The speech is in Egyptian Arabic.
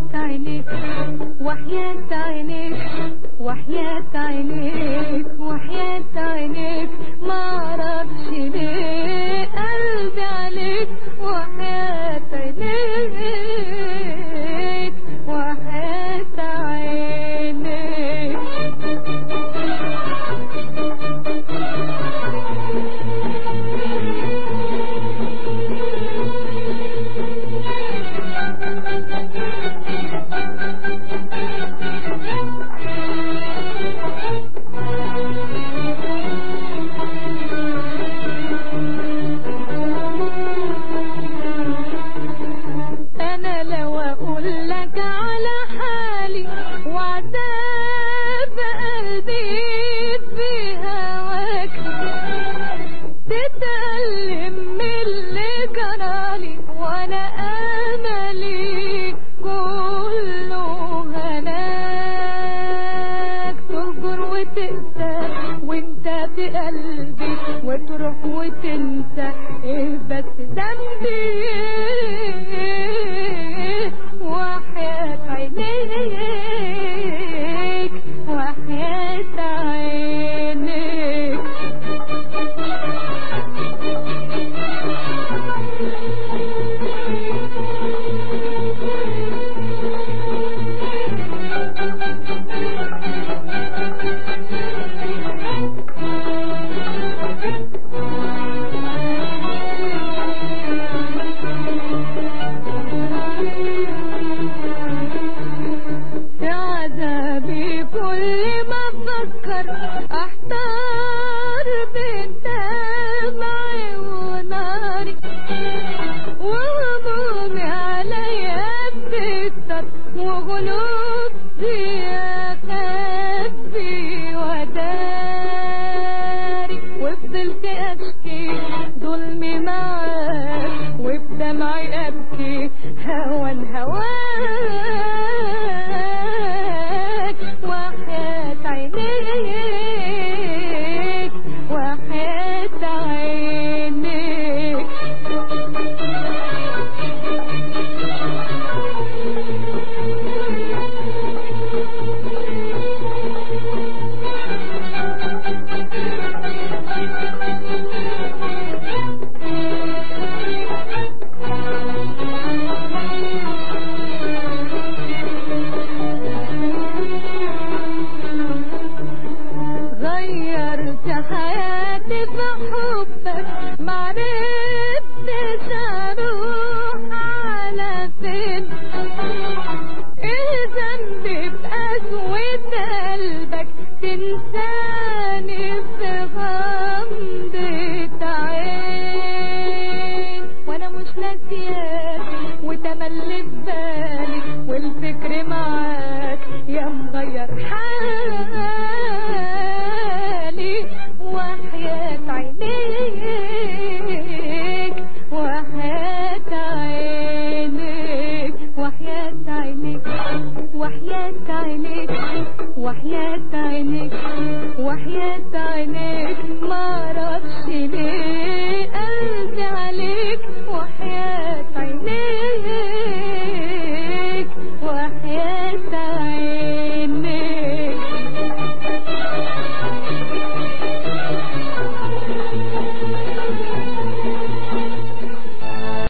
وحياة عينيك وحياة عينيك وحياة عينيك وحياة عينيك معرفش ليه قلبي عليك وحياة عينيك وحياة عينيك انا لو اقول لك على حالي وعذاب قلبي في هواك تتألم من اللي جرالي وانا املي كله هناك تهجر وتنسى وانت في قلبي وتروح وتنسى ايه بس ذنبي وحياة عينيك وحياة عينيك في عذابي كل ما افكر احتار بين دمعي وناري وهمومي عليا بتكتر وغلوبي اخبي وداري وفضلت اشكي ظلمي معاك وبدمعي ابكي هوان هواك وحياة عينيك وحياة عينيك غيرت حياتي بحبك معرفتش اروح على فين ايه ذنبي بقسوة قلبك تنساني في غمضة عين وانا مش ناسياك وتملي في بالي والفكر معاك يا مغير حالي